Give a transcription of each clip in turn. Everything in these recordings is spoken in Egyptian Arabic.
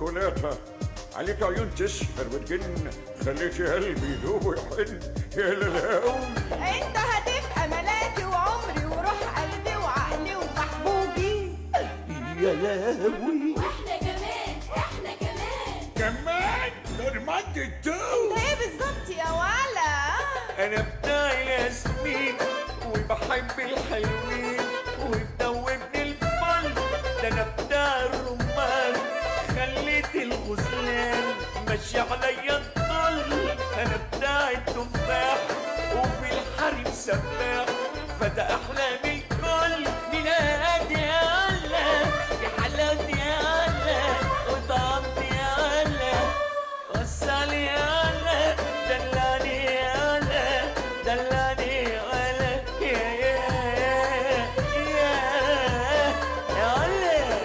شوكولاتة عليك عيون تسحر وتجن خليتي قلبي يدوب ويحن يا للاوي انت هتبقى ملاكي وعمري وروح قلبي وعقلي ومحبوبي يا لهوي واحنا كمان احنا كمان كمان نورماند الدو ده ايه بالظبط يا ولا انا بتاع ياسمين وبحب الحلوين وبدوبني الفل ده انا بتاع الرمان خليت الغزلان ماشي عليا الطل انا بتاع التفاح وفي الحريم سفاح فده احلامي الكل ننادي يا الله في حالاتي يا الله وطعمتي يا الله وصلي يا الله دلاني يا الله دلاني يا الله يا يا يا يا الله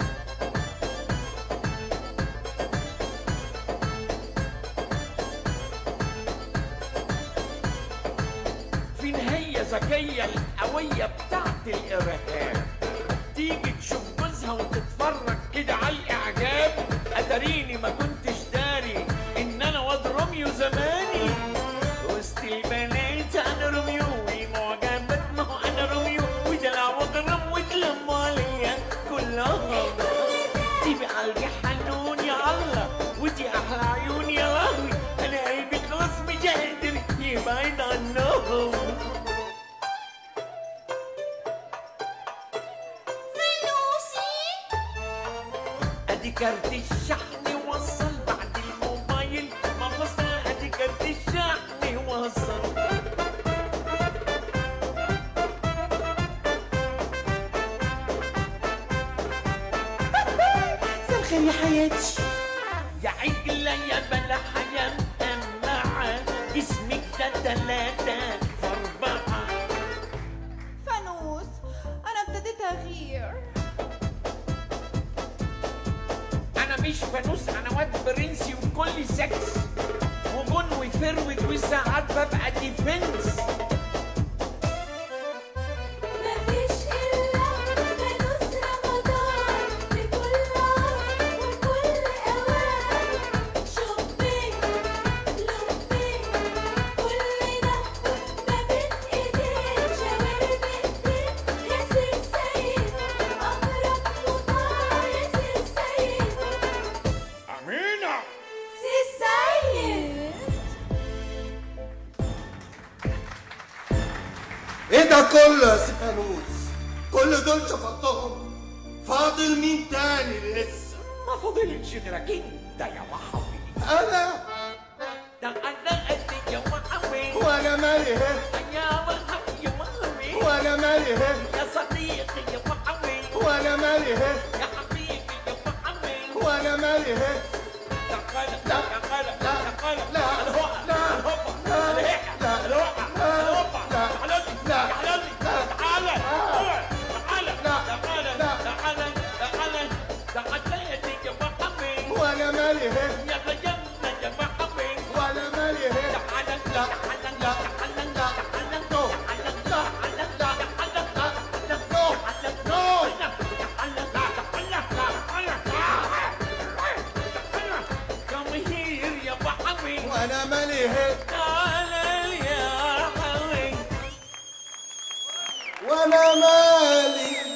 فين هي ذكية القوية بتاعت الإرهاب تيجي تشوف جوزها وتتفرج كده على الإعجاب أتريني ما كنتش داري إن أنا واد روميو زماني وسط البنات أنا روميو والمعجبات ما هو أنا روميو ودلع وغرام وتلموا عليا كلهم تبقى قلبي حنون يا الله ودي أحلى عيون يا لهوي أنا قلبي خلاص مش قادر يبعد عنهم ادي كارت الشحن وصل بعد الموبايل ما فصل ادي كارت الشحن وصل مساء الخير يا حياتي يا عجلة يا بلح يا مقمعة اسمك ده تلاتة في أربعة فانوس انا ابتديت اغير أنا مش فانوس أنا واد برنسي وكل سكس وجون وفروت وساعات ببقى ديفنس مفيش إلا فانوس رمضان لكل عصر وكل أوان شوبينج لوبينج كل ده ما بين إيديك شاورما إيديك يا سي السيد أمرك مطاع يا سي السيد أمينة سي السيد ايه ده كله يا سيفانوس كل دول شفطهم فاضل مين تاني لسه ما فضلش غيرك انت يا وحوي انا ده انا قد يا وحوي وانا مالي هه يا وحوي يا وحوي وانا مالي هه يا صديقي يا وحوي وانا مالي هه يا حبيبي يا وحوي وانا مالي هه تعال لا، تعال لا، تعال لا، الهوقة لا، الهوقة لا، الهيئة لا، الهوقة لا، الهوقة لا، تعال لي لا، تعال لي لا، تعال تعال لا، تعال لا. تعال تعال تعال يا وحوي وانا مالي هه يا غيرنا يا وحوي وانا مالي هه تعال لا، تعال لا، تعال لا، تعال نو، تعال لا، تعال لا، تعال لا، نو نو. Come here يا وحوي وانا مالي هه تعال يا حوي وانا مالي